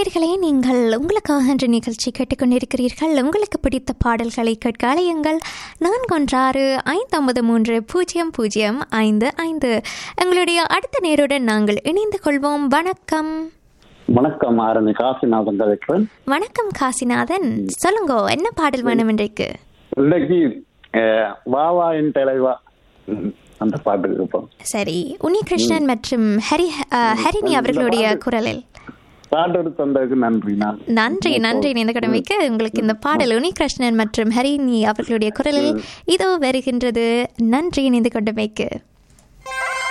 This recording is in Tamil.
நேர்களே நீங்கள் உங்களுக்காக என்ற நிகழ்ச்சி கேட்டுக்கொண்டிருக்கிறீர்கள் உங்களுக்கு பிடித்த பாடல்களை கேட்க அலையுங்கள் நான்கு ஒன்று ஆறு ஐந்து ஐம்பது மூன்று பூஜ்ஜியம் பூஜ்ஜியம் ஐந்து ஐந்து எங்களுடைய அடுத்த நேருடன் நாங்கள் இணைந்து கொள்வோம் வணக்கம் வணக்கம் ஆரணி காசிநாதன் கலெக்டர் வணக்கம் காசிநாதன் சொல்லுங்க என்ன பாடல் வேணும் இன்றைக்கு இன்னைக்கு அஹ், வா வா என் தலைவா ம், அந்த பாட்டு இருப்போம் சரி உன்னிகிருஷ்ணன் மற்றும் ஹரி அஹ், ஹரிணி அவர்களுடைய குரலில் பாட்டு எடுத்து தந்ததுக்கு நன்றி நான் நன்றி நன்றி இந்த கடமைக்கு உங்களுக்கு இந்த பாடல் உனிகிருஷ்ணன் மற்றும் ஹரிணி அவர்களுடைய குரலில் இதோ வருகின்றது நன்றி இணைந்து கொண்டமைக்கு